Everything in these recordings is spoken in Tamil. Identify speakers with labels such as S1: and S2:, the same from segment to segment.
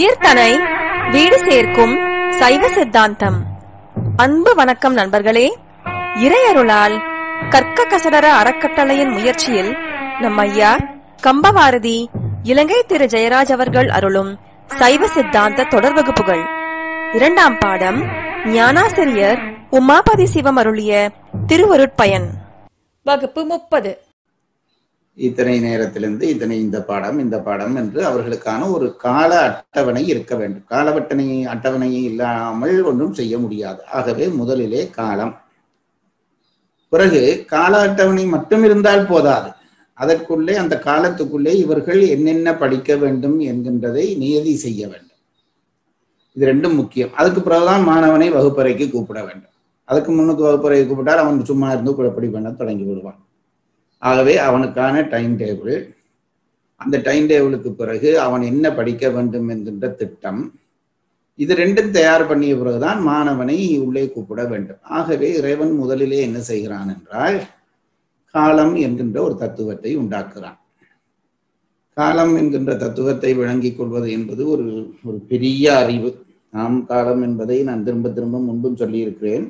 S1: உயிர்தனை வீடு சேர்க்கும் சைவ சித்தாந்தம் அன்பு வணக்கம் நண்பர்களே இறையருளால் கற்க கசடர அறக்கட்டளையின் முயற்சியில் நம் ஐயா கம்பவாரதி இலங்கை திரு ஜெயராஜ் அவர்கள் அருளும் சைவ சித்தாந்த தொடர் வகுப்புகள் இரண்டாம் பாடம் ஞானாசிரியர் உமாபதி சிவம் அருளிய திருவருட்பயன் வகுப்பு முப்பது
S2: இத்தனை நேரத்திலிருந்து இத்தனை இந்த பாடம் இந்த பாடம் என்று அவர்களுக்கான ஒரு கால அட்டவணை இருக்க வேண்டும் கால அட்டவணை அட்டவணை இல்லாமல் ஒன்றும் செய்ய முடியாது ஆகவே முதலிலே காலம் பிறகு கால அட்டவணை மட்டும் இருந்தால் போதாது அதற்குள்ளே அந்த காலத்துக்குள்ளே இவர்கள் என்னென்ன படிக்க வேண்டும் என்கின்றதை நியதி செய்ய வேண்டும் இது ரெண்டும் முக்கியம் அதுக்கு பிறகுதான் மாணவனை வகுப்பறைக்கு கூப்பிட வேண்டும் அதுக்கு முன்னுக்கு வகுப்பறைக்கு கூப்பிட்டால் அவன் சும்மா இருந்து குழப்படி பண்ண தொடங்கி விடுவான் ஆகவே அவனுக்கான டைம் டேபிள் அந்த டைம் டேபிளுக்கு பிறகு அவன் என்ன படிக்க வேண்டும் என்கின்ற திட்டம் இது ரெண்டும் தயார் பண்ணிய பிறகுதான் மாணவனை உள்ளே கூப்பிட வேண்டும் ஆகவே இறைவன் முதலிலே என்ன செய்கிறான் என்றால் காலம் என்கின்ற ஒரு தத்துவத்தை உண்டாக்குறான் காலம் என்கின்ற தத்துவத்தை விளங்கிக் கொள்வது என்பது ஒரு ஒரு பெரிய அறிவு நாம் காலம் என்பதை நான் திரும்ப திரும்ப முன்பும் சொல்லியிருக்கிறேன்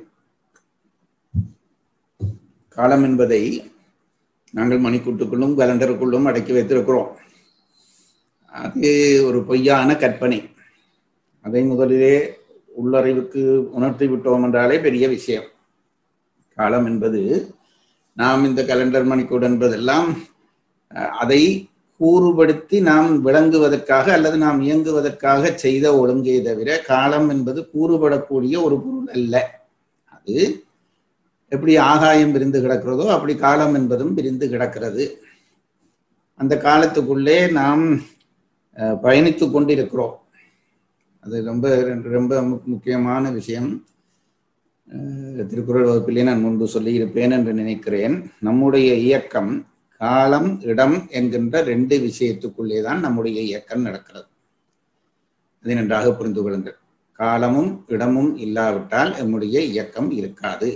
S2: காலம் என்பதை நாங்கள் மணிக்கூட்டுக்குள்ளும் கலண்டருக்குள்ளும் அடக்கி வைத்திருக்கிறோம் அது ஒரு பொய்யான கற்பனை அதை முதலிலே உள்ளறிவுக்கு உணர்த்தி விட்டோம் என்றாலே பெரிய விஷயம் காலம் என்பது நாம் இந்த கலண்டர் மணிக்கூடு என்பதெல்லாம் அதை கூறுபடுத்தி நாம் விளங்குவதற்காக அல்லது நாம் இயங்குவதற்காக செய்த ஒழுங்கே தவிர காலம் என்பது கூறுபடக்கூடிய ஒரு பொருள் அல்ல அது எப்படி ஆகாயம் விரிந்து கிடக்கிறதோ அப்படி காலம் என்பதும் விரிந்து கிடக்கிறது அந்த காலத்துக்குள்ளே நாம் பயணித்து கொண்டிருக்கிறோம் அது ரொம்ப ரொம்ப முக்கியமான விஷயம் திருக்குறள் வகுப்பிலே நான் முன்பு சொல்லியிருப்பேன் என்று நினைக்கிறேன் நம்முடைய இயக்கம் காலம் இடம் என்கின்ற ரெண்டு விஷயத்துக்குள்ளே தான் நம்முடைய இயக்கம் நடக்கிறது அதை நன்றாக புரிந்து கொள்ளுங்கள் காலமும் இடமும் இல்லாவிட்டால் நம்முடைய இயக்கம் இருக்காது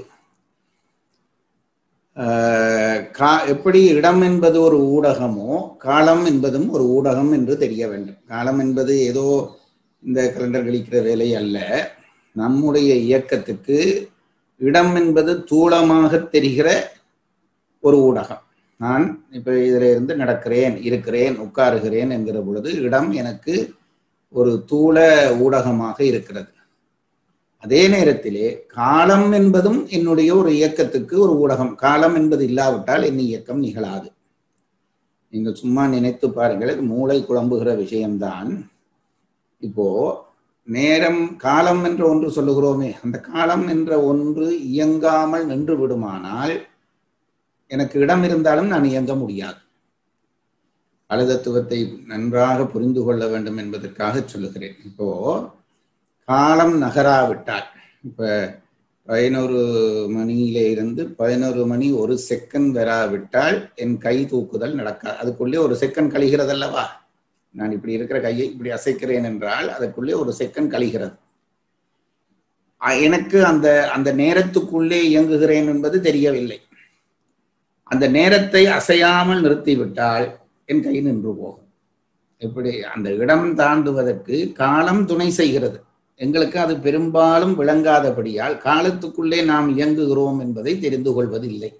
S2: கா எப்படி இடம் என்பது ஒரு ஊடகமோ காலம் என்பதும் ஒரு ஊடகம் என்று தெரிய வேண்டும் காலம் என்பது ஏதோ இந்த கலண்டர் கழிக்கிற வேலை அல்ல நம்முடைய இயக்கத்துக்கு இடம் என்பது தூளமாக தெரிகிற ஒரு ஊடகம் நான் இப்போ இதில் இருந்து நடக்கிறேன் இருக்கிறேன் உட்காருகிறேன் என்கிற பொழுது இடம் எனக்கு ஒரு தூள ஊடகமாக இருக்கிறது அதே நேரத்திலே காலம் என்பதும் என்னுடைய ஒரு இயக்கத்துக்கு ஒரு ஊடகம் காலம் என்பது இல்லாவிட்டால் என் இயக்கம் நிகழாது நீங்கள் சும்மா நினைத்து பாருங்கள் மூளை குழம்புகிற விஷயம்தான் இப்போ நேரம் காலம் என்ற ஒன்று சொல்லுகிறோமே அந்த காலம் என்ற ஒன்று இயங்காமல் நின்று விடுமானால் எனக்கு இடம் இருந்தாலும் நான் இயங்க முடியாது அழுதத்துவத்தை நன்றாக புரிந்து கொள்ள வேண்டும் என்பதற்காக சொல்லுகிறேன் இப்போ காலம் நகராவிட்டால் இப்ப பதினோரு மணியில இருந்து பதினோரு மணி ஒரு செகண்ட் வராவிட்டால் என் கை தூக்குதல் நடக்காது அதுக்குள்ளே ஒரு செகண்ட் கழிகிறது அல்லவா நான் இப்படி இருக்கிற கையை இப்படி அசைக்கிறேன் என்றால் அதுக்குள்ளே ஒரு செகண்ட் கழிகிறது எனக்கு அந்த அந்த நேரத்துக்குள்ளே இயங்குகிறேன் என்பது தெரியவில்லை அந்த நேரத்தை அசையாமல் நிறுத்திவிட்டால் என் கை நின்று போகும் எப்படி அந்த இடம் தாண்டுவதற்கு காலம் துணை செய்கிறது எங்களுக்கு அது பெரும்பாலும் விளங்காதபடியால் காலத்துக்குள்ளே நாம் இயங்குகிறோம் என்பதை தெரிந்து கொள்வதில்லை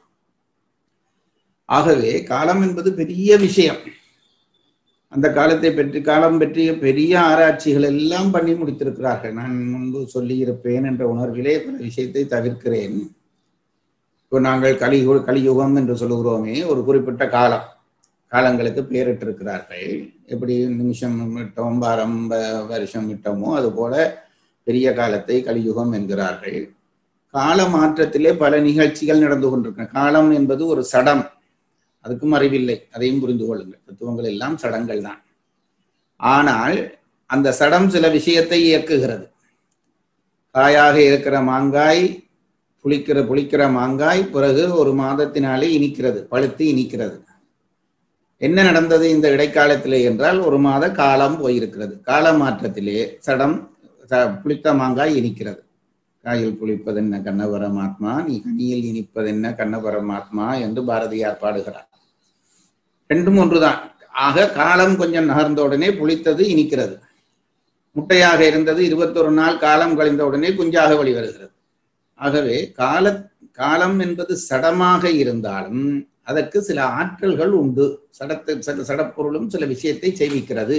S2: ஆகவே காலம் என்பது பெரிய விஷயம் அந்த காலத்தை பற்றி காலம் பற்றிய பெரிய ஆராய்ச்சிகள் எல்லாம் பண்ணி முடித்திருக்கிறார்கள் நான் முன்பு சொல்லியிருப்பேன் என்ற உணர்விலே பல விஷயத்தை தவிர்க்கிறேன் இப்போ நாங்கள் கலி கலியுகம் என்று சொல்லுகிறோமே ஒரு குறிப்பிட்ட காலம் காலங்களுக்கு பேரிட்டிருக்கிறார்கள் எப்படி நிமிஷம் விட்டோம் வாரம் வருஷம் விட்டோமோ அதுபோல பெரிய காலத்தை கலியுகம் என்கிறார்கள் கால மாற்றத்திலே பல நிகழ்ச்சிகள் நடந்து கொண்டிருக்கின்றன காலம் என்பது ஒரு சடம் அதுக்கும் அறிவில்லை அதையும் புரிந்து கொள்ளுங்கள் தத்துவங்கள் எல்லாம் சடங்கள் தான் ஆனால் அந்த சடம் சில விஷயத்தை இயக்குகிறது காயாக இருக்கிற மாங்காய் புளிக்கிற புளிக்கிற மாங்காய் பிறகு ஒரு மாதத்தினாலே இனிக்கிறது பழுத்து இனிக்கிறது என்ன நடந்தது இந்த இடைக்காலத்திலே என்றால் ஒரு மாத காலம் போயிருக்கிறது கால மாற்றத்திலே சடம் புளித்த மாங்காய் இனிக்கிறது காயில் புளிப்பதென்ன கண்ணபரமாத்மா நீ கனியில் இனிப்பதென்ன கண்ணபரமாத்மா என்று பாரதியார் பாடுகிறார் ரெண்டும் ஒன்றுதான் ஆக காலம் கொஞ்சம் நகர்ந்த உடனே புளித்தது இனிக்கிறது முட்டையாக இருந்தது இருபத்தொரு நாள் காலம் கழிந்த உடனே குஞ்சாக வெளிவருகிறது ஆகவே கால காலம் என்பது சடமாக இருந்தாலும் அதற்கு சில ஆற்றல்கள் உண்டு சடத்தை சில சடப்பொருளும் சில விஷயத்தை செய்விக்கிறது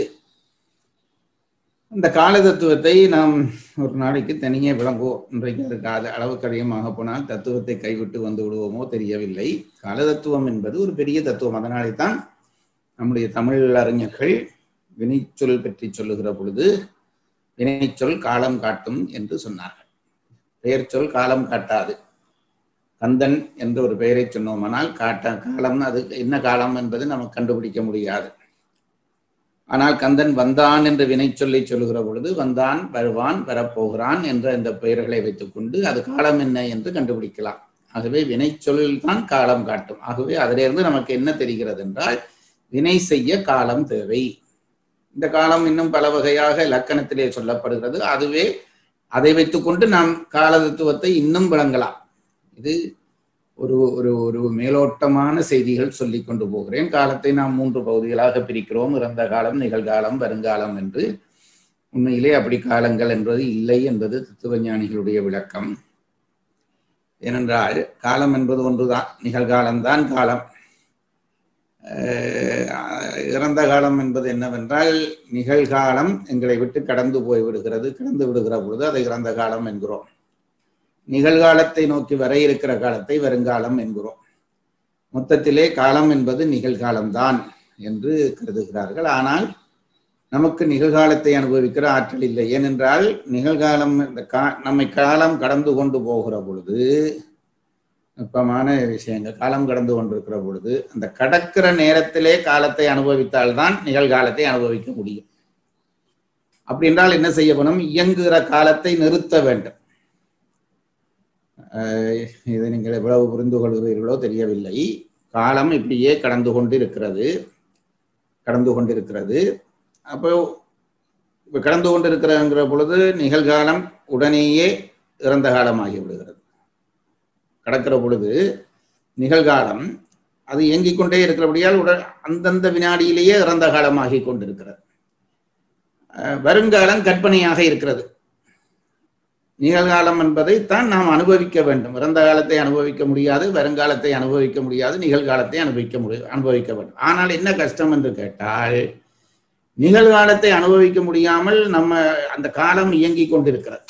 S2: இந்த கால தத்துவத்தை நாம் ஒரு நாளைக்கு தனியே விளங்குவோம் இன்றைக்கு அதுக்கு அது அளவுக்கு அதிகமாக போனால் தத்துவத்தை கைவிட்டு வந்து விடுவோமோ தெரியவில்லை கால தத்துவம் என்பது ஒரு பெரிய தத்துவம் அதனாலே தான் நம்முடைய தமிழ் அறிஞர்கள் வினைச்சொல் பற்றி சொல்லுகிற பொழுது வினைச்சொல் காலம் காட்டும் என்று சொன்னார்கள் பெயர் சொல் காலம் காட்டாது கந்தன் என்ற ஒரு பெயரை சொன்னோமானால் காட்ட காலம் அது என்ன காலம் என்பது நமக்கு கண்டுபிடிக்க முடியாது ஆனால் கந்தன் வந்தான் என்ற வினை சொல்லி சொல்லுகிற பொழுது வந்தான் வருவான் வரப்போகிறான் என்ற இந்த பெயர்களை வைத்துக்கொண்டு அது காலம் என்ன என்று கண்டுபிடிக்கலாம் ஆகவே வினை சொல்லில் தான் காலம் காட்டும் ஆகவே அதிலிருந்து நமக்கு என்ன தெரிகிறது என்றால் வினை செய்ய காலம் தேவை இந்த காலம் இன்னும் பல வகையாக இலக்கணத்திலே சொல்லப்படுகிறது அதுவே அதை வைத்துக்கொண்டு நாம் கால தத்துவத்தை இன்னும் விளங்கலாம் இது ஒரு ஒரு ஒரு மேலோட்டமான செய்திகள் சொல்லி கொண்டு போகிறேன் காலத்தை நாம் மூன்று பகுதிகளாக பிரிக்கிறோம் இறந்த காலம் நிகழ்காலம் வருங்காலம் என்று உண்மையிலே அப்படி காலங்கள் என்பது இல்லை என்பது தத்துவ ஞானிகளுடைய விளக்கம் ஏனென்றால் காலம் என்பது ஒன்றுதான் நிகழ்காலம்தான் காலம் இறந்த காலம் என்பது என்னவென்றால் நிகழ்காலம் எங்களை விட்டு கடந்து போய் விடுகிறது கடந்து விடுகிற பொழுது அதை இறந்த காலம் என்கிறோம் நிகழ்காலத்தை நோக்கி வர இருக்கிற காலத்தை வருங்காலம் என்கிறோம் மொத்தத்திலே காலம் என்பது நிகழ்காலம்தான் என்று கருதுகிறார்கள் ஆனால் நமக்கு நிகழ்காலத்தை அனுபவிக்கிற ஆற்றல் இல்லை ஏனென்றால் நிகழ்காலம் இந்த கா நம்மை காலம் கடந்து கொண்டு போகிற பொழுது நுட்பமான விஷயங்கள் காலம் கடந்து கொண்டிருக்கிற பொழுது அந்த கடக்கிற நேரத்திலே காலத்தை அனுபவித்தால்தான் நிகழ்காலத்தை அனுபவிக்க முடியும் அப்படி என்றால் என்ன செய்ய வேணும் இயங்குகிற காலத்தை நிறுத்த வேண்டும் இதை நீங்கள் எவ்வளவு புரிந்து கொள்கிறீர்களோ தெரியவில்லை காலம் இப்படியே கடந்து கொண்டு இருக்கிறது கடந்து கொண்டிருக்கிறது அப்போ இப்போ கடந்து கொண்டிருக்கிறங்கிற பொழுது நிகழ்காலம் உடனேயே இறந்த காலமாகி விடுகிறது கடக்கிற பொழுது நிகழ்காலம் அது இயங்கிக் கொண்டே இருக்கிறபடியால் உடல் அந்தந்த வினாடியிலேயே இறந்த காலமாகி கொண்டிருக்கிறது வருங்காலம் கற்பனையாக இருக்கிறது நிகழ்காலம் என்பதை தான் நாம் அனுபவிக்க வேண்டும் இறந்த காலத்தை அனுபவிக்க முடியாது வருங்காலத்தை அனுபவிக்க முடியாது நிகழ்காலத்தை அனுபவிக்க முடியும் அனுபவிக்க வேண்டும் ஆனால் என்ன கஷ்டம் என்று கேட்டால் நிகழ்காலத்தை அனுபவிக்க முடியாமல் நம்ம அந்த காலம் இயங்கிக் கொண்டிருக்கிறது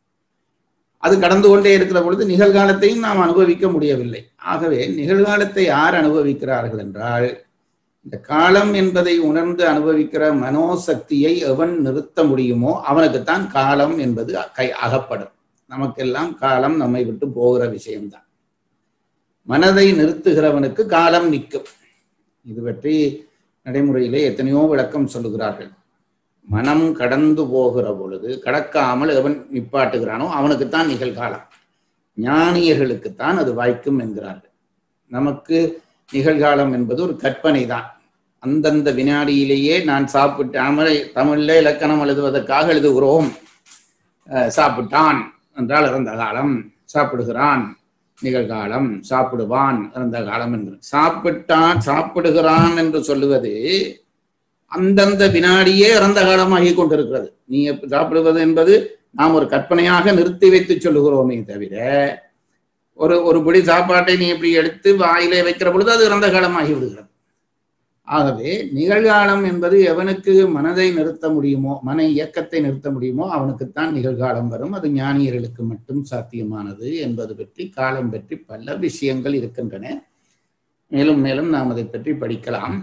S2: அது கடந்து கொண்டே இருக்கிற பொழுது நிகழ்காலத்தையும் நாம் அனுபவிக்க முடியவில்லை ஆகவே நிகழ்காலத்தை யார் அனுபவிக்கிறார்கள் என்றால் இந்த காலம் என்பதை உணர்ந்து அனுபவிக்கிற மனோசக்தியை எவன் நிறுத்த முடியுமோ அவனுக்குத்தான் காலம் என்பது கை அகப்படும் நமக்கெல்லாம் காலம் நம்மை விட்டு போகிற விஷயம்தான் மனதை நிறுத்துகிறவனுக்கு காலம் நிற்கும் இது பற்றி நடைமுறையிலே எத்தனையோ விளக்கம் சொல்லுகிறார்கள் மனம் கடந்து போகிற பொழுது கடக்காமல் எவன் நிப்பாட்டுகிறானோ அவனுக்குத்தான் நிகழ்காலம் ஞானியர்களுக்குத்தான் அது வாய்க்கும் என்கிறார்கள் நமக்கு நிகழ்காலம் என்பது ஒரு கற்பனை தான் அந்தந்த வினாடியிலேயே நான் சாப்பிட்டு தமிழை தமிழ்ல இலக்கணம் எழுதுவதற்காக எழுதுகிறோம் சாப்பிட்டான் என்றால் இறந்த காலம் சாப்பிடுகிறான் நிகழ்காலம் சாப்பிடுவான் இறந்த காலம் என்று சாப்பிட்டான் சாப்பிடுகிறான் என்று சொல்லுவது அந்தந்த வினாடியே இறந்த காலமாகி கொண்டிருக்கிறது நீ சாப்பிடுவது என்பது நாம் ஒரு கற்பனையாக நிறுத்தி வைத்து சொல்லுகிறோமே தவிர ஒரு ஒரு பிடி சாப்பாட்டை நீ இப்படி எடுத்து வாயிலே வைக்கிற பொழுது அது இறந்த காலமாகி விடுகிறது ஆகவே நிகழ்காலம் என்பது எவனுக்கு மனதை நிறுத்த முடியுமோ மன இயக்கத்தை நிறுத்த முடியுமோ அவனுக்குத்தான் நிகழ்காலம் வரும் அது ஞானியர்களுக்கு மட்டும் சாத்தியமானது என்பது பற்றி காலம் பற்றி பல விஷயங்கள் இருக்கின்றன மேலும் மேலும் நாம் அதை பற்றி படிக்கலாம்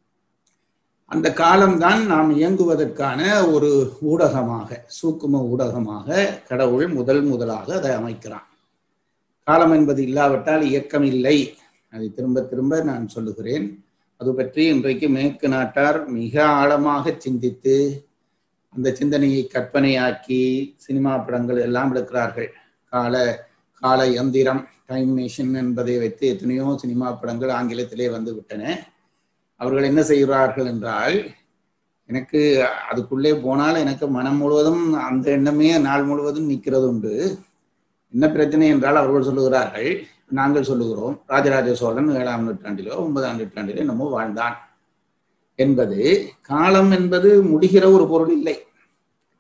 S2: அந்த காலம்தான் நாம் இயங்குவதற்கான ஒரு ஊடகமாக சூக்கும ஊடகமாக கடவுள் முதல் முதலாக அதை அமைக்கிறான் காலம் என்பது இல்லாவிட்டால் இயக்கம் இல்லை அதை திரும்ப திரும்ப நான் சொல்லுகிறேன் அது பற்றி இன்றைக்கு மேற்கு நாட்டார் மிக ஆழமாக சிந்தித்து அந்த சிந்தனையை கற்பனையாக்கி சினிமா படங்கள் எல்லாம் எடுக்கிறார்கள் கால கால யந்திரம் டைம் மிஷின் என்பதை வைத்து எத்தனையோ சினிமா படங்கள் ஆங்கிலத்திலே வந்து விட்டன அவர்கள் என்ன செய்கிறார்கள் என்றால் எனக்கு அதுக்குள்ளே போனால் எனக்கு மனம் முழுவதும் அந்த எண்ணமே நாள் முழுவதும் நிற்கிறது உண்டு என்ன பிரச்சனை என்றால் அவர்கள் சொல்லுகிறார்கள் நாங்கள் சொல்லுகிறோம் ராஜராஜ சோழன் ஏழாம் நூற்றாண்டிலோ ஒன்பதாம் நூற்றாண்டிலோ என்னமோ வாழ்ந்தான் என்பது காலம் என்பது முடிகிற ஒரு பொருள் இல்லை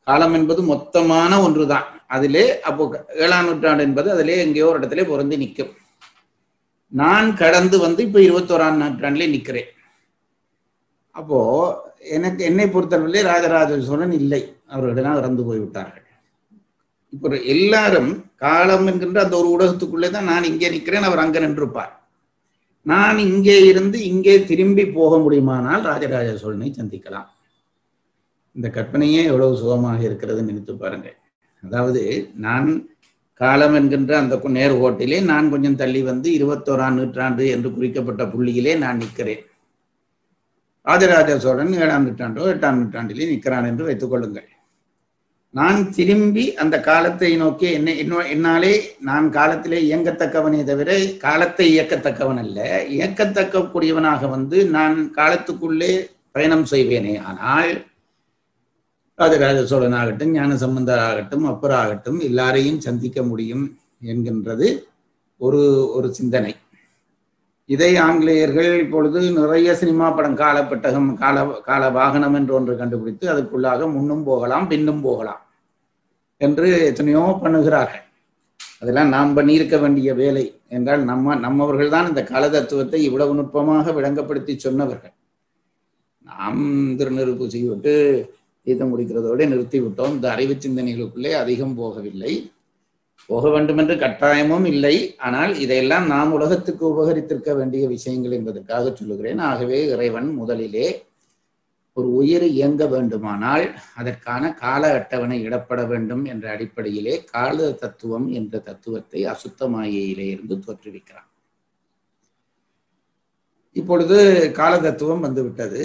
S2: காலம் என்பது மொத்தமான ஒன்றுதான் அதிலே அப்போ ஏழாம் நூற்றாண்டு என்பது அதிலே எங்கேயோ ஒரு இடத்துல பொருந்தி நிற்கும் நான் கடந்து வந்து இப்ப இருபத்தோராம் நூற்றாண்டிலே நிற்கிறேன் அப்போ எனக்கு என்னை பொறுத்தளவிலே ராஜராஜ சோழன் இல்லை அவர்களிடம் இறந்து போய்விட்டார்கள் இப்போ எல்லாரும் காலம் என்கின்ற அந்த ஒரு ஊடகத்துக்குள்ளே தான் நான் இங்கே நிற்கிறேன் அவர் அங்க நின்றிருப்பார் நான் இங்கே இருந்து இங்கே திரும்பி போக முடியுமானால் ராஜராஜ சோழனை சந்திக்கலாம் இந்த கற்பனையே எவ்வளவு சுகமாக இருக்கிறது நினைத்து பாருங்க அதாவது நான் காலம் என்கின்ற அந்த கு- நேர்கோட்டிலே நான் கொஞ்சம் தள்ளி வந்து இருபத்தோராம் நூற்றாண்டு என்று குறிக்கப்பட்ட புள்ளியிலே நான் நிற்கிறேன் ராஜராஜ சோழன் ஏழாம் நூற்றாண்டோ எட்டாம் நூற்றாண்டிலே நிற்கிறான் என்று வைத்துக் கொள்ளுங்கள் நான் திரும்பி அந்த காலத்தை நோக்கி என்னை என்னோ- என்னாலே நான் காலத்திலே இயங்கத்தக்கவனே தவிர காலத்தை இயக்கத்தக்கவன் அல்ல இயக்கத்தக்க கூடியவனாக வந்து நான் காலத்துக்குள்ளே பயணம் செய்வேனே ஆனால் ராஜராஜ சோழன் ஆகட்டும் ஞான சம்பந்தர் ஆகட்டும் அப்பர் ஆகட்டும் எல்லாரையும் சந்திக்க முடியும் என்கின்றது ஒரு ஒரு சிந்தனை இதை ஆங்கிலேயர்கள் இப்பொழுது நிறைய சினிமா படம் காலப்பட்டகம் கால கால வாகனம் என்று ஒன்று கண்டுபிடித்து அதுக்குள்ளாக முன்னும் போகலாம் பின்னும் போகலாம் என்று எத்தனையோ பண்ணுகிறார்கள் அதெல்லாம் நாம் பண்ணியிருக்க வேண்டிய வேலை என்றால் நம்ம நம்மவர்கள் தான் இந்த கால தத்துவத்தை இவ்வளவு நுட்பமாக விளங்கப்படுத்தி சொன்னவர்கள் நாம் திருநெருப்பு செய்துவிட்டு தீர்த்தம் குடிக்கிறதோடு நிறுத்தி விட்டோம் இந்த அறிவு சிந்தனைகளுக்குள்ளே அதிகம் போகவில்லை போக வேண்டும் என்று கட்டாயமும் இல்லை ஆனால் இதையெல்லாம் நாம் உலகத்துக்கு உபகரித்திருக்க வேண்டிய விஷயங்கள் என்பதற்காக சொல்லுகிறேன் ஆகவே இறைவன் முதலிலே ஒரு உயிர் இயங்க வேண்டுமானால் அதற்கான கால அட்டவணை இடப்பட வேண்டும் என்ற அடிப்படையிலே கால தத்துவம் என்ற தத்துவத்தை அசுத்த மாயையிலே இருந்து தோற்றுவிக்கிறான் இப்பொழுது கால தத்துவம் வந்துவிட்டது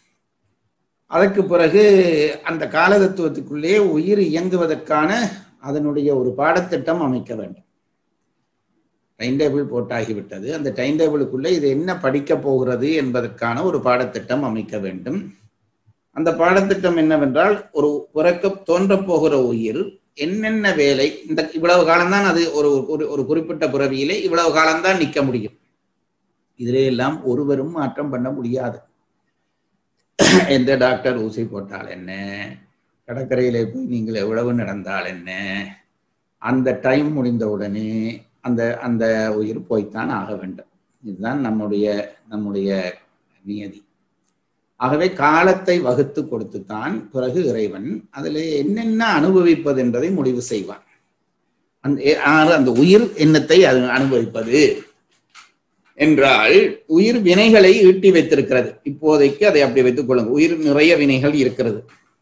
S2: அதற்கு பிறகு அந்த கால தத்துவத்துக்குள்ளே உயிர் இயங்குவதற்கான அதனுடைய ஒரு பாடத்திட்டம் அமைக்க வேண்டும் டைம் டேபிள் போட்டாகிவிட்டது அந்த டைம் டேபிளுக்குள்ளே இது என்ன படிக்க போகிறது என்பதற்கான ஒரு பாடத்திட்டம் அமைக்க வேண்டும் அந்த பாடத்திட்டம் என்னவென்றால் ஒரு பிறக்க தோன்றப் போகிற உயிர் என்னென்ன வேலை இந்த இவ்வளவு காலம்தான் அது ஒரு ஒரு ஒரு குறிப்பிட்ட பிறவியிலே இவ்வளவு காலம்தான் நிற்க முடியும் இதிலே எல்லாம் ஒருவரும் மாற்றம் பண்ண முடியாது எந்த டாக்டர் ஊசி போட்டால் என்ன கடற்கரையிலே போய் நீங்கள் எவ்வளவு நடந்தால் என்ன அந்த டைம் முடிந்த உடனே அந்த அந்த உயிர் போய்த்தான் ஆக வேண்டும் இதுதான் நம்முடைய நம்முடைய நியதி ஆகவே காலத்தை வகுத்து கொடுத்துத்தான் பிறகு இறைவன் அதில் என்னென்ன அனுபவிப்பது என்பதை முடிவு செய்வான் அந்த ஆறு அந்த உயிர் எண்ணத்தை அது அனுபவிப்பது என்றால் உயிர் வினைகளை ஈட்டி வைத்திருக்கிறது இப்போதைக்கு அதை அப்படி வைத்துக் கொள்ளுங்க உயிர் நிறைய வினைகள் இருக்கிறது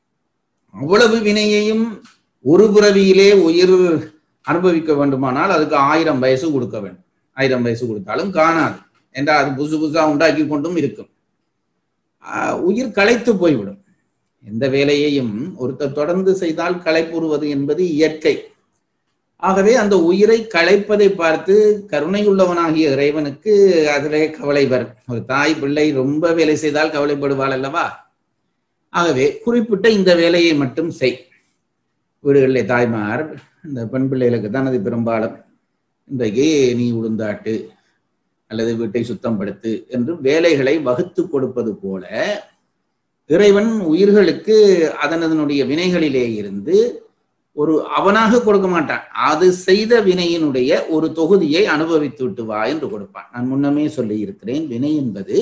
S2: அவ்வளவு வினையையும் ஒரு பிறவியிலே உயிர் அனுபவிக்க வேண்டுமானால் அதுக்கு ஆயிரம் வயசு கொடுக்க வேண்டும் ஆயிரம் வயசு கொடுத்தாலும் காணாது என்றால் அது புதுசு புதுசா உண்டாக்கி கொண்டும் இருக்கும் ஆஹ் உயிர் களைத்து போய்விடும் எந்த வேலையையும் ஒருத்தர் தொடர்ந்து செய்தால் களைப்புறுவது என்பது இயற்கை ஆகவே அந்த உயிரை களைப்பதை பார்த்து கருணையுள்ளவனாகிய இறைவனுக்கு அதிலே கவலை வரும் ஒரு தாய் பிள்ளை ரொம்ப வேலை செய்தால் கவலைப்படுவாள் அல்லவா ஆகவே குறிப்பிட்ட இந்த வேலையை மட்டும் செய் வீடுகளிலே தாய்மார் இந்த பெண் பிள்ளைகளுக்கு தான் அது பெரும்பாலும் இன்றைக்கு நீ உளுந்தாட்டு அல்லது வீட்டை சுத்தப்படுத்து என்று வேலைகளை வகுத்து கொடுப்பது போல இறைவன் உயிர்களுக்கு அதனதனுடைய வினைகளிலே இருந்து ஒரு அவனாக கொடுக்க மாட்டான் அது செய்த வினையினுடைய ஒரு தொகுதியை அனுபவித்து விட்டு வா என்று கொடுப்பான் நான் முன்னமே சொல்லி இருக்கிறேன் வினை என்பது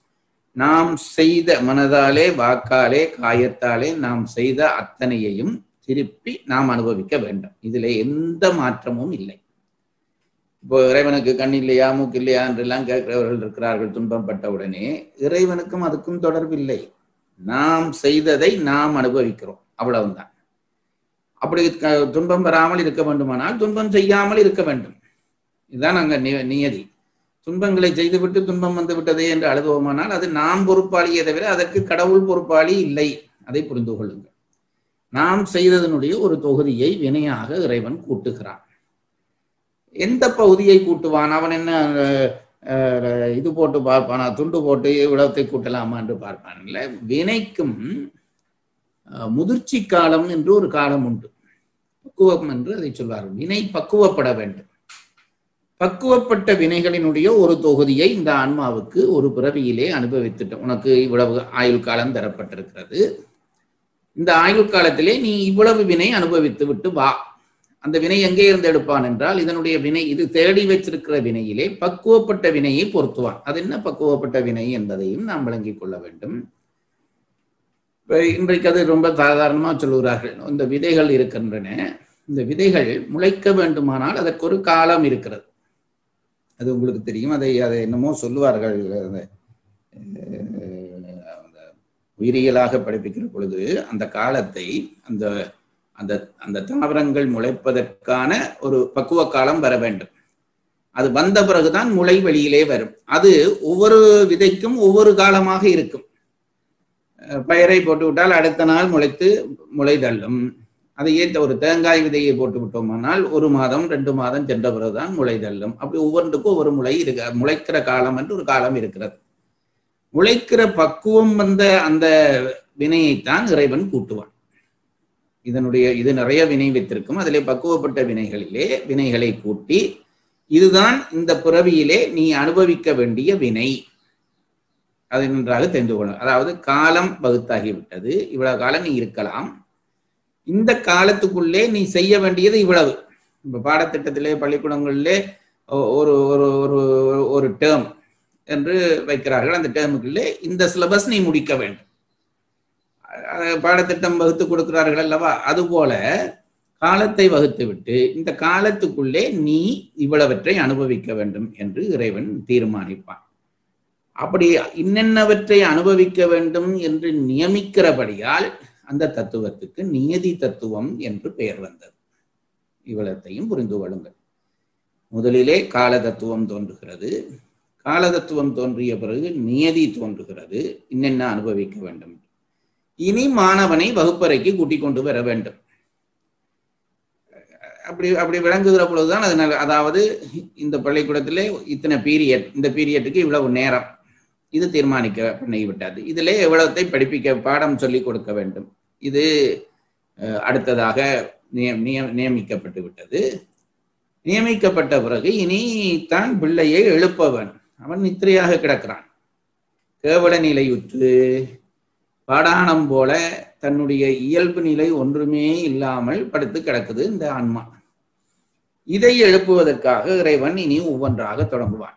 S2: நாம் செய்த மனதாலே வாக்காலே காயத்தாலே நாம் செய்த அத்தனையையும் திருப்பி நாம் அனுபவிக்க வேண்டும் இதுல எந்த மாற்றமும் இல்லை இப்போ இறைவனுக்கு கண் இல்லையா மூக்கு இல்லையா என்றெல்லாம் கேட்கிறவர்கள் இருக்கிறார்கள் துன்பப்பட்ட உடனே இறைவனுக்கும் அதுக்கும் தொடர்பில்லை நாம் செய்ததை நாம் அனுபவிக்கிறோம் அவ்வளவுதான் அப்படி க- துன்பம் வராமல் இருக்க வேண்டுமானால் துன்பம் செய்யாமல் இருக்க வேண்டும் இதுதான் அங்க நி- நியதி துன்பங்களை செய்துவிட்டு துன்பம் வந்து விட்டதே என்று அழுதுவோமானால் அது நாம் பொறுப்பாளியே தவிர அதற்கு கடவுள் பொறுப்பாளி இல்லை அதை புரிந்து கொள்ளுங்கள் நாம் செய்ததனுடைய ஒரு தொகுதியை வினையாக இறைவன் கூட்டுகிறான் எந்த பகுதியை கூட்டுவான் அவன் என்ன அஹ், இது போட்டு பார்ப்பானா துண்டு போட்டு இவ்வளத்தை கூட்டலாமா என்று பார்ப்பான் இல்ல வினைக்கும் அஹ், முதிர்ச்சி காலம் என்று ஒரு காலம் உண்டு பக்குவம் என்று அதை சொல்வார்கள் வினை பக்குவப்பட வேண்டும் பக்குவப்பட்ட வினைகளினுடைய ஒரு தொகுதியை இந்த ஆன்மாவுக்கு ஒரு பிறவியிலே அனுபவித்துட்டோம் உனக்கு இவ்வளவு ஆயுள் காலம் தரப்பட்டிருக்கிறது இந்த ஆயுள் காலத்திலே நீ இவ்வளவு வினை அனுபவித்து விட்டு வா அந்த வினை எங்கே இருந்து எடுப்பான் என்றால் இதனுடைய வினை இது தேடி வச்சிருக்கிற வினையிலே பக்குவப்பட்ட வினையை பொருத்துவான் அது என்ன பக்குவப்பட்ட வினை என்பதையும் நாம் விளங்கிக் கொள்ள வேண்டும் இப்ப இன்றைக்கு அது ரொம்ப சாதாரணமா சொல்லுகிறார்கள் இந்த விதைகள் இருக்கின்றன இந்த விதைகள் முளைக்க வேண்டுமானால் அதற்கு ஒரு காலம் இருக்கிறது அது உங்களுக்கு தெரியும் அதை அதை என்னமோ சொல்லுவார்கள் அந்த, அஹ், அந்த உயிரியலாக படிப்பிக்கிற பொழுது அந்த காலத்தை அந்த அந்த அந்த தாவரங்கள் முளைப்பதற்கான ஒரு பக்குவ காலம் வர வேண்டும் அது வந்த பிறகுதான் முளை வெளியிலே வரும் அது ஒவ்வொரு விதைக்கும் ஒவ்வொரு காலமாக இருக்கும் அஹ் பயிரை போட்டு விட்டால் அடுத்த நாள் முளைத்து முளை தள்ளும் அதை ஏற்ற ஒரு தேங்காய் விதையை போட்டு விட்டோமானால் ஒரு மாதம் ரெண்டு மாதம் சென்ற பிறகுதான் முளை தள்ளும் அப்படி ஒவ்வொன்றுக்கும் ஒவ்வொரு முளை இருக்கு முளைக்கிற காலம் என்று ஒரு காலம் இருக்கிறது முளைக்கிற பக்குவம் வந்த அந்த வினையைத்தான் இறைவன் கூட்டுவான் இதனுடைய இது நிறைய வினை வைத்திருக்கும் அதிலே பக்குவப்பட்ட வினைகளிலே வினைகளை கூட்டி இதுதான் இந்த பிறவியிலே நீ அனுபவிக்க வேண்டிய வினை அது நன்றாக தெரிந்து கொள்ளும் அதாவது காலம் வகுத்தாகிவிட்டது இவ்வளவு காலம் நீ இருக்கலாம் இந்த காலத்துக்குள்ளே நீ செய்ய வேண்டியது இவ்வளவு இப்ப பாடத்திட்டத்திலே பள்ளிக்கூடங்களிலே ஒ- ஒரு ஒரு ஒரு ஒரு டேர்ம் என்று வைக்கிறார்கள் அந்த டேர்முக்குள்ளே இந்த சிலபஸ் நீ முடிக்க வேண்டும் அஹ் பாடத்திட்டம் வகுத்து கொடுக்கிறார்கள் அல்லவா அதுபோல காலத்தை வகுத்து விட்டு இந்த காலத்துக்குள்ளே நீ இவ்வளவற்றை அனுபவிக்க வேண்டும் என்று இறைவன் தீர்மானிப்பான் அப்படி இன்னென்னவற்றை அனுபவிக்க வேண்டும் என்று நியமிக்கிறபடியால் அந்த தத்துவத்துக்கு நியதி தத்துவம் என்று பெயர் வந்தது இவ்வளத்தையும் புரிந்து கொள்ளுங்கள் முதலிலே கால தத்துவம் தோன்றுகிறது கால தத்துவம் தோன்றிய பிறகு நியதி தோன்றுகிறது இன்னென்ன அனுபவிக்க வேண்டும் இனி மாணவனை வகுப்பறைக்கு கூட்டிக் கொண்டு வர வேண்டும் அப்படி அப்படி விளங்குகிற பொழுதுதான் அது நல்ல- அதாவது இந்த பள்ளிக்கூடத்திலே இத்தனை பீரியட் இந்த பீரியட்டுக்கு இவ்வளவு நேரம் இது தீர்மானிக்க பண்ணிவிட்டது இதிலே எவ்வளவுத்தை படிப்பிக்க பாடம் சொல்லிக் கொடுக்க வேண்டும் இது அஹ், அடுத்ததாக நிய- நிய- நியமிக்கப்பட்டு விட்டது நியமிக்கப்பட்ட பிறகு இனி தான் பிள்ளையை எழுப்ப வேணும் அவன் நித்திரையாக கிடக்கிறான் கேவல நிலையுற்று பாடாணம் போல தன்னுடைய இயல்பு நிலை ஒன்றுமே இல்லாமல் படுத்து கிடக்குது இந்த ஆன்மா இதை எழுப்புவதற்காக இறைவன் இனி ஒவ்வொன்றாக தொடங்குவான்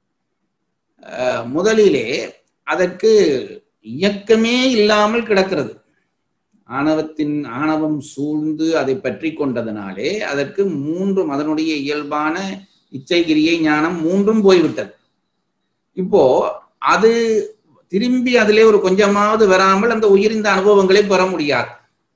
S2: அஹ் முதலிலே அதற்கு இயக்கமே இல்லாமல் கிடக்கிறது ஆணவத்தின் ஆணவம் சூழ்ந்து அதை பற்றி கொண்டதனாலே அதற்கு மூன்றும் அதனுடைய இயல்பான இச்சைகிரியை ஞானம் மூன்றும் போய்விட்டது இப்போ அது திரும்பி அதிலே ஒரு கொஞ்சமாவது வராமல் அந்த உயிர் இந்த அனுபவங்களை பெற முடியாது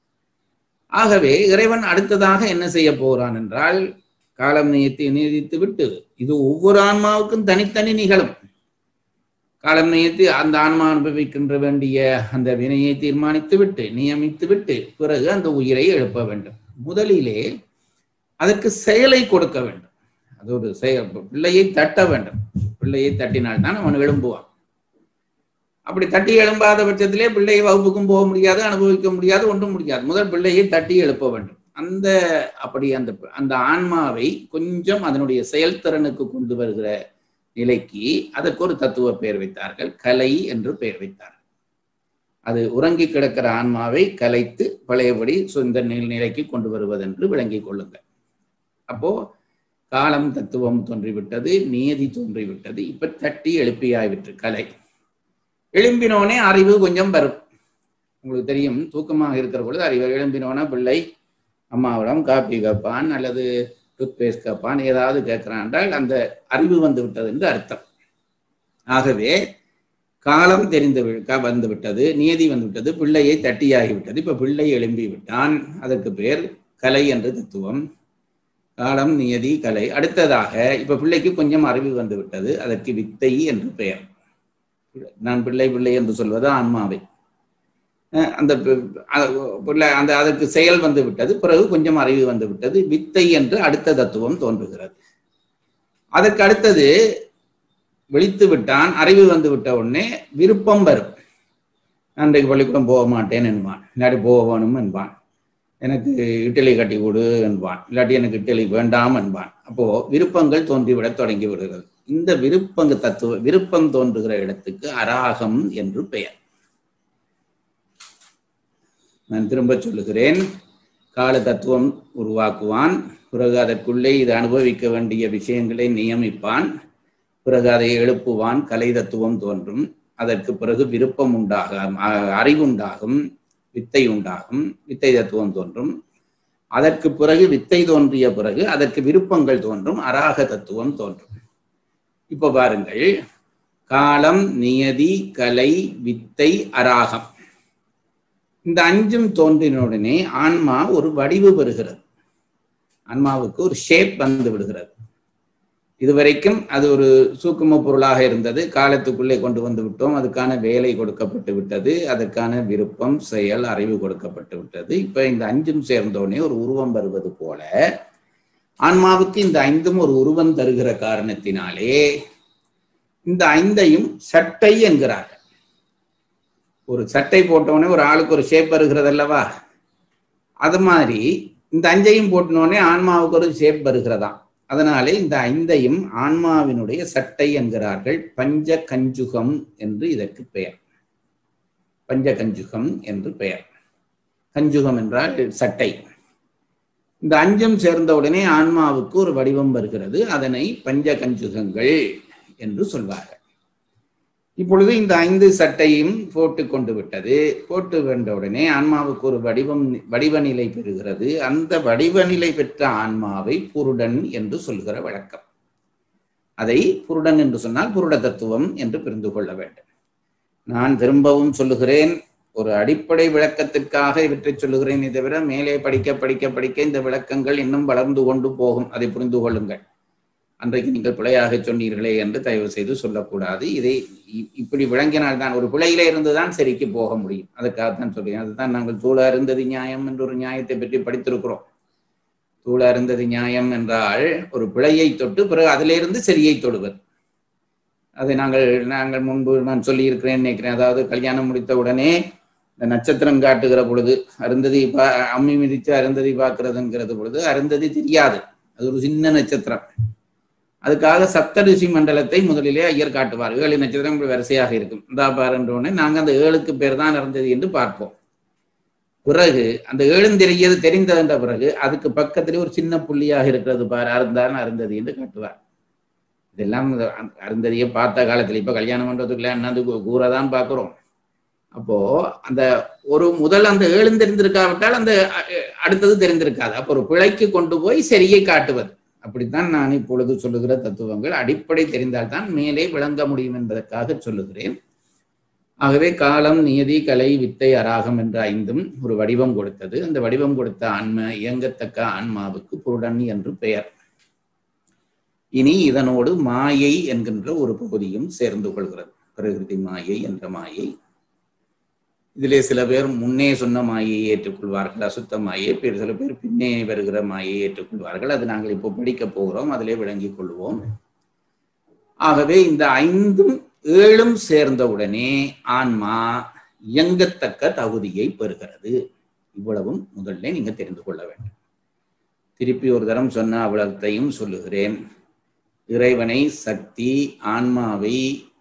S2: ஆகவே இறைவன் அடுத்ததாக என்ன செய்ய போகிறான் என்றால் காலம் நியத்தி நியதித்து விட்டு இது ஒவ்வொரு ஆன்மாவுக்கும் தனித்தனி நிகழும் காலம் நியத்தி அந்த ஆன்மா அனுபவிக்கின்ற வேண்டிய அந்த வினையை தீர்மானித்து விட்டு நியமித்து விட்டு பிறகு அந்த உயிரை எழுப்ப வேண்டும் முதலிலே அதற்கு செயலை கொடுக்க வேண்டும் அது ஒரு செயல் பிள்ளையை தட்ட வேண்டும் பிள்ளையை தட்டினால்தான் அவன் எழும்புவான் அப்படி தட்டி எழும்பாத பட்சத்திலே பிள்ளையை வகுப்புக்கும் போக முடியாது அனுபவிக்க முடியாது ஒன்றும் முடியாது முதல் பிள்ளையை தட்டி எழுப்ப வேண்டும் அந்த அப்படி அந்த அந்த ஆன்மாவை கொஞ்சம் அதனுடைய செயல்திறனுக்கு கொண்டு வருகிற நிலைக்கு அதற்கு ஒரு தத்துவ பெயர் வைத்தார்கள் கலை என்று பெயர் வைத்தார்கள் அது உறங்கி கிடக்கிற ஆன்மாவை கலைத்து பழையபடி சொந்த நில்- நிலைக்கு கொண்டு வருவதென்று விளங்கிக் கொள்ளுங்கள் அப்போ காலம் தத்துவம் தோன்றிவிட்டது நியதி தோன்றிவிட்டது இப்ப தட்டி எழுப்பியாய்விட்டு கலை எழும்பினோனே அறிவு கொஞ்சம் வரும் உங்களுக்கு தெரியும் தூக்கமாக இருக்கிற பொழுது அறிவு எழும்பினோன பிள்ளை அம்மாவிடம் காப்பி கேட்பான் அல்லது டூத்பேஸ்ட் கேட்பான் ஏதாவது கேட்கிறான் என்றால் அந்த அறிவு வந்து விட்டது என்று அர்த்தம் ஆகவே காலம் தெரிந்து வி- க- வந்து விட்டது நியதி வந்து விட்டது பிள்ளையை தட்டியாகி விட்டது இப்ப பிள்ளை எழும்பி விட்டான் அதற்கு பேர் கலை என்று தத்துவம் காலம் நியதி கலை அடுத்ததாக இப்ப பிள்ளைக்கு கொஞ்சம் அறிவு வந்து விட்டது அதற்கு வித்தை என்று பெயர் நான் பிள்ளை பிள்ளை என்று சொல்வது ஆன்மாவை அஹ் அந்த பி- அ- பிள்ளை அந்த அதற்கு செயல் வந்து விட்டது பிறகு கொஞ்சம் அறிவு வந்து விட்டது வித்தை என்று அடுத்த தத்துவம் தோன்றுகிறது அதற்கு அடுத்தது விழித்து விட்டான் அறிவு வந்து விட்ட உடனே விருப்பம் வரும் நான் இன்றைக்கு பள்ளிக்கூடம் போக மாட்டேன் என்பான் இல்லாட்டி போக வேணும் என்பான் எனக்கு இட்டலி கட்டி கொடு என்பான் இல்லாட்டி எனக்கு இட்டலி வேண்டாம் என்பான் அப்போ விருப்பங்கள் தோன்றிவிடத் தொடங்கி விடுகிறது இந்த விருப்பங்க தத்துவ விருப்பம் தோன்றுகிற இடத்துக்கு அராகம் என்று பெயர் நான் திரும்ப சொல்லுகிறேன் கால தத்துவம் உருவாக்குவான் பிறகு அதற்குள்ளே இது அனுபவிக்க வேண்டிய விஷயங்களை நியமிப்பான் பிறகு அதை எழுப்புவான் கலை தத்துவம் தோன்றும் அதற்கு பிறகு விருப்பம் உண்டாகும் அ- அறிவுண்டாகும் வித்தை உண்டாகும் வித்தை தத்துவம் தோன்றும் அதற்கு பிறகு வித்தை தோன்றிய பிறகு அதற்கு விருப்பங்கள் தோன்றும் அராக தத்துவம் தோன்றும் இப்ப பாருங்கள் காலம் நியதி கலை வித்தை அராகம் இந்த அஞ்சும் தோன்றினுடனே ஆன்மா ஒரு வடிவு பெறுகிறது ஆன்மாவுக்கு ஒரு ஷேப் வந்து விடுகிறது இதுவரைக்கும் அது ஒரு சூக்கும பொருளாக இருந்தது காலத்துக்குள்ளே கொண்டு வந்து விட்டோம் அதுக்கான வேலை கொடுக்கப்பட்டு விட்டது அதற்கான விருப்பம் செயல் அறிவு கொடுக்கப்பட்டு விட்டது இப்ப இந்த அஞ்சும் சேர்ந்தோடனே ஒரு உருவம் வருவது போல ஆன்மாவுக்கு இந்த ஐந்தும் ஒரு உருவம் தருகிற காரணத்தினாலே இந்த ஐந்தையும் சட்டை என்கிறார்கள் ஒரு சட்டை போட்டவுடனே ஒரு ஆளுக்கு ஒரு ஷேப் வருகிறது அல்லவா அது மாதிரி இந்த அஞ்சையும் போட்டனோடனே ஆன்மாவுக்கு ஒரு ஷேப் வருகிறதாம் அதனாலே இந்த ஐந்தையும் ஆன்மாவினுடைய சட்டை என்கிறார்கள் பஞ்ச கஞ்சுகம் என்று இதற்கு பெயர் பஞ்ச கஞ்சுகம் என்று பெயர் கஞ்சுகம் என்றால் சட்டை இந்த அஞ்சும் சேர்ந்தவுடனே ஆன்மாவுக்கு ஒரு வடிவம் வருகிறது அதனை பஞ்ச கஞ்சுகங்கள் என்று சொல்வார்கள் இப்பொழுது இந்த ஐந்து சட்டையும் போட்டு கொண்டு விட்டது போட்டு உடனே ஆன்மாவுக்கு ஒரு வடிவம் வடிவ நிலை பெறுகிறது அந்த வடிவ நிலை பெற்ற ஆன்மாவை புருடன் என்று சொல்கிற வழக்கம் அதை புருடன் என்று சொன்னால் புருட தத்துவம் என்று புரிந்து கொள்ள வேண்டும் நான் திரும்பவும் சொல்லுகிறேன் ஒரு அடிப்படை விளக்கத்திற்காக இவற்றை சொல்லுகிறேனே தவிர மேலே படிக்க படிக்க படிக்க இந்த விளக்கங்கள் இன்னும் வளர்ந்து கொண்டு போகும் அதை புரிந்து கொள்ளுங்கள் அன்றைக்கு நீங்கள் பிழையாக சொன்னீர்களே என்று தயவு செய்து சொல்லக்கூடாது இதை இ- இப்படி விளங்கினால்தான் ஒரு பிழையில இருந்துதான் சரிக்கு போக முடியும் அதுக்காகத்தான் சொல்றேன் அதுதான் நாங்கள் தூள அருந்ததி நியாயம் என்ற ஒரு நியாயத்தை பற்றி படித்திருக்கிறோம் தூள அருந்ததி நியாயம் என்றால் ஒரு பிழையை தொட்டு பிறகு அதிலிருந்து சரியை தொடுவது அதை நாங்கள் நாங்கள் முன்பு நான் சொல்லி இருக்கிறேன் நினைக்கிறேன் அதாவது கல்யாணம் முடித்த உடனே இந்த நட்சத்திரம் காட்டுகிற பொழுது அருந்ததி பா அம்மி மிதித்து அருந்ததி பார்க்கிறதுங்கிறது பொழுது அருந்ததி தெரியாது அது ஒரு சின்ன நட்சத்திரம் அதுக்காக சப்தரிஷி மண்டலத்தை முதலிலே ஐயர் காட்டுவார் ஏழு நட்சத்திரங்கள் வரிசையாக இருக்கும் இந்தா பாருன்றோடனே நாங்க அந்த ஏழுக்கு பேர் தான் இருந்தது என்று பார்ப்போம் பிறகு அந்த ஏழும் தெரியது தெரிந்ததென்ற பிறகு அதுக்கு பக்கத்திலே ஒரு சின்ன புள்ளியாக இருக்கிறது பாரு அருந்தான் அருந்ததி என்று காட்டுவார் இதெல்லாம் இந்த அ- அருந்ததியை பார்த்த காலத்துல இப்ப கல்யாணம் பண்றதுக்குள்ள என்னது கூறதான் பார்க்கிறோம் அப்போ அந்த ஒரு முதல் அந்த ஏழும் தெரிந்திருக்காவிட்டால் அந்த அ- அடுத்தது தெரிந்திருக்காது அப்போ ஒரு பிழைக்கு கொண்டு போய் சரியை காட்டுவது அப்படித்தான் நான் இப்பொழுது சொல்லுகிற தத்துவங்கள் அடிப்படை தெரிந்தால்தான் மேலே விளங்க முடியும் என்பதற்காக சொல்லுகிறேன் ஆகவே காலம் நியதி கலை வித்தை அராகம் என்ற ஐந்தும் ஒரு வடிவம் கொடுத்தது அந்த வடிவம் கொடுத்த ஆன்ம இயங்கத்தக்க ஆன்மாவுக்கு புருடன் என்று பெயர் இனி இதனோடு மாயை என்கின்ற ஒரு பகுதியும் சேர்ந்து கொள்கிறது பிரகிருதி மாயை என்ற மாயை இதிலே சில பேர் முன்னே சொன்ன மாயை ஏற்றுக்கொள்வார்கள் அசுத்த மாயை பேர் சில பேர் பின்னே வருகிற மாயை ஏற்றுக்கொள்வார்கள் அது நாங்கள் இப்போ படிக்க போகிறோம் அதிலே விளங்கிக் கொள்வோம் ஆகவே இந்த ஐந்தும் ஏழும் சேர்ந்தவுடனே ஆன்மா இயங்கத்தக்க தகுதியை பெறுகிறது இவ்வளவும் முதல்ல நீங்க தெரிந்து கொள்ள வேண்டும் திருப்பி ஒரு தரம் சொன்ன அவ்வளத்தையும் சொல்லுகிறேன் இறைவனை சக்தி ஆன்மாவை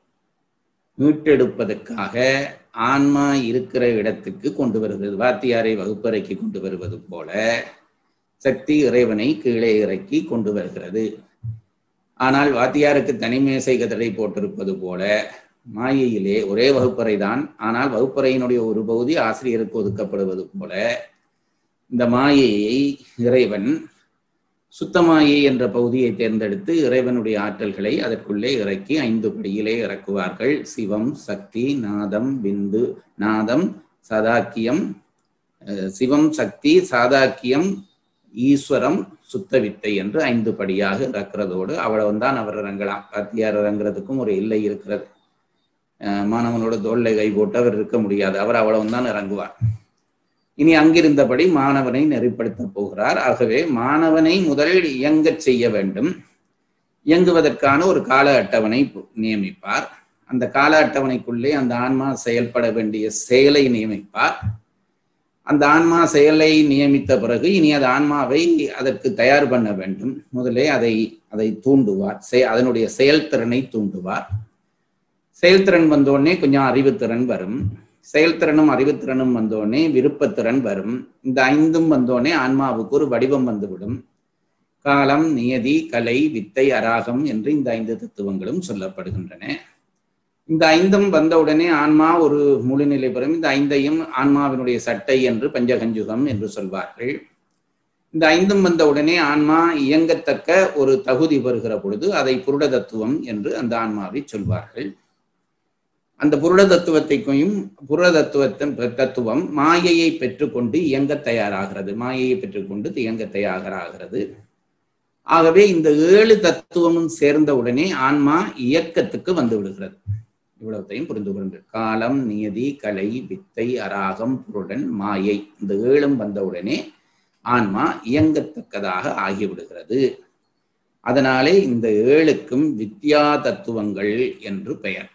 S2: மீட்டெடுப்பதற்காக ஆன்மா இருக்கிற இடத்துக்கு கொண்டு வருகிறது வாத்தியாரை வகுப்பறைக்கு கொண்டு வருவது போல சக்தி இறைவனை கீழே இறக்கி கொண்டு வருகிறது ஆனால் வாத்தியாருக்கு தனிமேசை கதடை போட்டிருப்பது போல மாயையிலே ஒரே வகுப்பறை தான் ஆனால் வகுப்பறையினுடைய ஒரு பகுதி ஆசிரியருக்கு ஒதுக்கப்படுவது போல இந்த மாயையை இறைவன் சுத்தமாயை என்ற பகுதியை தேர்ந்தெடுத்து இறைவனுடைய ஆற்றல்களை அதற்குள்ளே இறக்கி ஐந்து படியிலே இறக்குவார்கள் சிவம் சக்தி நாதம் பிந்து நாதம் சதாக்கியம் அஹ், சிவம் சக்தி சாதாக்கியம் ஈஸ்வரம் சுத்த வித்தை என்று ஐந்து படியாக இறக்கிறதோடு அவ்வளவுதான் அவர் இறங்கலாம் வாத்தியார் இறங்குறதுக்கும் ஒரு எல்லை இருக்கிறது அஹ், மாணவனோட தோல்லை கை போட்டு அவர் இருக்க முடியாது அவர் அவ்வளவுதான் இறங்குவார் இனி அங்கிருந்தபடி மாணவனை நெறிப்படுத்தப் போகிறார் ஆகவே மாணவனை முதலில் இயங்கச் செய்ய வேண்டும் இயங்குவதற்கான ஒரு கால அட்டவணை பு- நியமிப்பார் அந்த கால அட்டவணைக்குள்ளே அந்த ஆன்மா செயல்பட வேண்டிய செயலை நியமிப்பார் அந்த ஆன்மா செயலை நியமித்த பிறகு இனி அது ஆன்மாவை அதற்கு தயார் பண்ண வேண்டும் முதலே அதை அதை தூண்டுவார் செய- அதனுடைய செயல்திறனை தூண்டுவார் செயல்திறன் வந்த உடனே கொஞ்சம் அறிவுத்திறன் வரும் செயல்திறனும் அறிவுத்திறனும் வந்தோடனே விருப்பத்திறன் வரும் இந்த ஐந்தும் வந்தோடனே ஆன்மாவுக்கு ஒரு வடிவம் வந்துவிடும் காலம் நியதி கலை வித்தை அராகம் என்று இந்த ஐந்து தத்துவங்களும் சொல்லப்படுகின்றன இந்த ஐந்தும் வந்தவுடனே ஆன்மா ஒரு முழுநிலை பெறும் இந்த ஐந்தையும் ஆன்மாவினுடைய சட்டை என்று பஞ்சகஞ்சுகம் என்று சொல்வார்கள் இந்த ஐந்தும் வந்த உடனே ஆன்மா இயங்கத்தக்க ஒரு தகுதி பெறுகிற பொழுது அதை புருட தத்துவம் என்று அந்த ஆன்மாவை சொல்வார்கள் அந்த புருட தத்துவத்தையும் புருட தத்துவத்தின் தத்துவம் மாயையை பெற்றுக்கொண்டு இயங்க தயாராகிறது மாயையை பெற்றுக்கொண்டு இயங்க தயாராகிறது ஆகவே இந்த ஏழு தத்துவமும் சேர்ந்த உடனே ஆன்மா இயக்கத்துக்கு வந்து விடுகிறது இவ்வளவுத்தையும் புரிந்து கொண்டு காலம் நியதி கலை வித்தை அராகம் புருடன் மாயை இந்த ஏழும் வந்தவுடனே ஆன்மா இயங்கத்தக்கதாக ஆகிவிடுகிறது அதனாலே இந்த ஏழுக்கும் வித்யா தத்துவங்கள் என்று பெயர்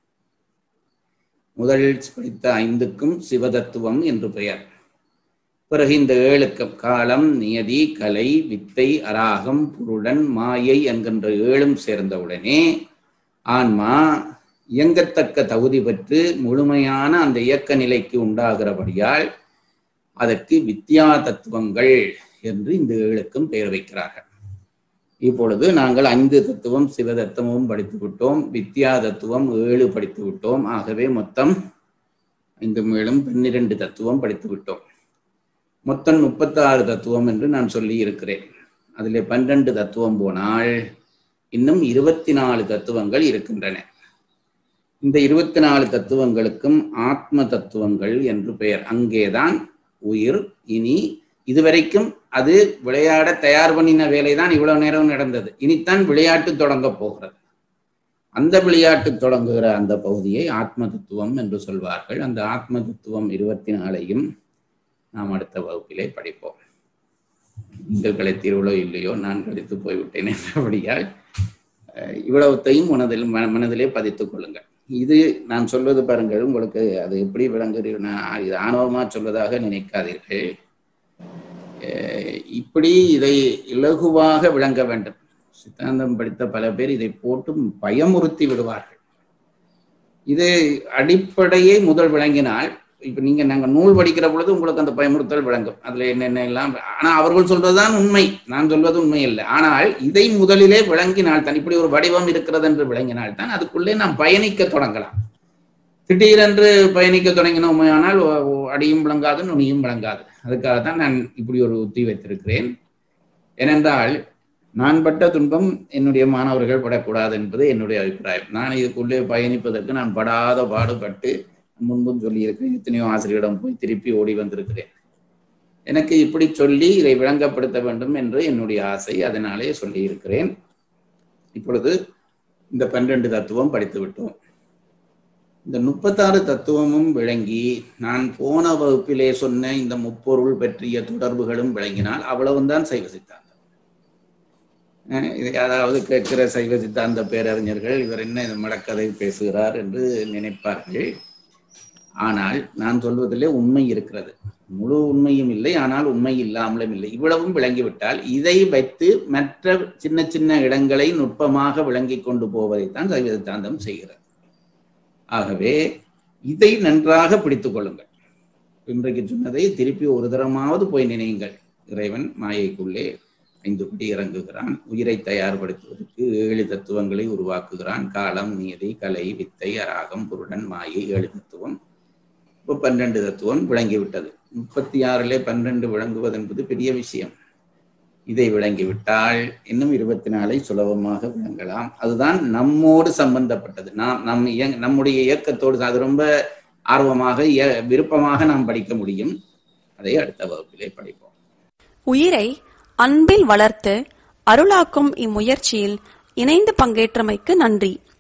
S2: முதல் படித்த ஐந்துக்கும் சிவதத்துவம் என்று பெயர் பிறகு இந்த ஏழுக்கு காலம் நியதி கலை வித்தை அராகம் புருடன் மாயை என்கின்ற ஏழும் சேர்ந்தவுடனே ஆன்மா இயங்கத்தக்க தகுதி பெற்று முழுமையான அந்த இயக்க நிலைக்கு உண்டாகிறபடியால் அதற்கு வித்யா தத்துவங்கள் என்று இந்த ஏழுக்கும் பெயர் வைக்கிறார்கள் இப்பொழுது நாங்கள் ஐந்து தத்துவம் சிவ தத்துவமும் படித்து விட்டோம் வித்யா தத்துவம் ஏழு படித்து விட்டோம் ஆகவே மொத்தம் ஐந்து மேலும் பன்னிரண்டு தத்துவம் படித்து விட்டோம் மொத்தம் முப்பத்தாறு தத்துவம் என்று நான் சொல்லி இருக்கிறேன் அதிலே பன்னிரண்டு தத்துவம் போனால் இன்னும் இருபத்தி நாலு தத்துவங்கள் இருக்கின்றன இந்த இருபத்தி நாலு தத்துவங்களுக்கும் ஆத்ம தத்துவங்கள் என்று பெயர் அங்கேதான் உயிர் இனி இதுவரைக்கும் அது விளையாட தயார் பண்ணின வேலைதான் இவ்வளவு நேரம் நடந்தது இனித்தான் விளையாட்டு தொடங்க போகிறது அந்த விளையாட்டு தொடங்குகிற அந்த பகுதியை ஆத்ம தத்துவம் என்று சொல்வார்கள் அந்த ஆத்ம தத்துவம் இருபத்தி நாலையும் நாம் அடுத்த வகுப்பிலே படிப்போம் நீங்கள் கழித்தீர்களோ இல்லையோ நான் கழித்து போய்விட்டேன் என்றபடியால் இவ்வளவுத்தையும் மனதில் மனதிலே பதித்துக் கொள்ளுங்கள் இது நான் சொல்வது பாருங்கள் உங்களுக்கு அது எப்படி விளங்குறீங்கன்னா இது ஆணவமா சொல்வதாக நினைக்காதீர்கள் இப்படி இதை இலகுவாக விளங்க வேண்டும் சித்தாந்தம் படித்த பல பேர் இதை போட்டு பயமுறுத்தி விடுவார்கள் இது அடிப்படையை முதல் விளங்கினால் இப்ப நீங்க நாங்க நூல் படிக்கிற பொழுது உங்களுக்கு அந்த பயமுறுத்தல் விளங்கும் அதுல என்னென்ன எல்லாம் ஆனா அவர்கள் சொல்றதுதான் உண்மை நான் சொல்வது உண்மை இல்லை ஆனால் இதை முதலிலே விளங்கினால் தான் இப்படி ஒரு வடிவம் இருக்கிறது என்று விளங்கினால் தான் அதுக்குள்ளே நாம் பயணிக்க தொடங்கலாம் திடீரென்று பயணிக்க தொடங்கினோமையானால் அடியும் விளங்காது நுனியும் விளங்காது அதுக்காக தான் நான் இப்படி ஒரு உத்தி வைத்திருக்கிறேன் ஏனென்றால் நான் பட்ட துன்பம் என்னுடைய மாணவர்கள் படக்கூடாது என்பது என்னுடைய அபிப்பிராயம் நான் இதுக்குள்ளே பயணிப்பதற்கு நான் படாத பாடுபட்டு முன்பும் சொல்லியிருக்கிறேன் எத்தனையோ ஆசிரியரிடம் போய் திருப்பி ஓடி வந்திருக்கிறேன் எனக்கு இப்படி சொல்லி இதை விளங்கப்படுத்த வேண்டும் என்று என்னுடைய ஆசை அதனாலே சொல்லியிருக்கிறேன் இப்பொழுது இந்த பன்னிரண்டு தத்துவம் படித்து விட்டோம் இந்த முப்பத்தாறு தத்துவமும் விளங்கி நான் போன வகுப்பிலே சொன்ன இந்த முப்பொருள் பற்றிய தொடர்புகளும் விளங்கினால் அவ்வளவுதான் சைவ சித்தாந்தம் இதை அதாவது கேட்கிற சைவ சித்தாந்த பேரறிஞர்கள் இவர் என்ன இந்த மடக்கதை பேசுகிறார் என்று நினைப்பார்கள் ஆனால் நான் சொல்வதிலே உண்மை இருக்கிறது முழு உண்மையும் இல்லை ஆனால் உண்மை இல்லாமலும் இல்லை இவ்வளவும் விளங்கிவிட்டால் இதை வைத்து மற்ற சின்ன சின்ன இடங்களை நுட்பமாக விளங்கி கொண்டு போவதைத்தான் சைவ சித்தாந்தம் செய்கிறது ஆகவே இதை நன்றாக பிடித்துக் கொள்ளுங்கள் இன்றைக்கு சொன்னதை திருப்பி ஒரு தரமாவது போய் நினையுங்கள் இறைவன் மாயைக்குள்ளே ஐந்து படி இறங்குகிறான் உயிரை தயார்படுத்துவதற்கு ஏழு தத்துவங்களை உருவாக்குகிறான் காலம் நீதி கலை வித்தை அராகம் புருடன் மாயை ஏழு தத்துவம் இப்போ பன்னெண்டு தத்துவம் விளங்கிவிட்டது முப்பத்தி ஆறிலே பன்னெண்டு விளங்குவது என்பது பெரிய விஷயம் இதை விளங்கிவிட்டால் இன்னும் இருபத்தி நாலை சுலபமாக விளங்கலாம் அதுதான் நம்மோடு சம்பந்தப்பட்டது நாம் நம் இயங் நம்முடைய இயக்கத்தோடு அது ரொம்ப ஆர்வமாக விருப்பமாக நாம் படிக்க முடியும் அதை அடுத்த வகுப்பிலே படிப்போம்
S3: உயிரை அன்பில் வளர்த்து அருளாக்கும் இம்முயற்சியில் இணைந்து பங்கேற்றமைக்கு நன்றி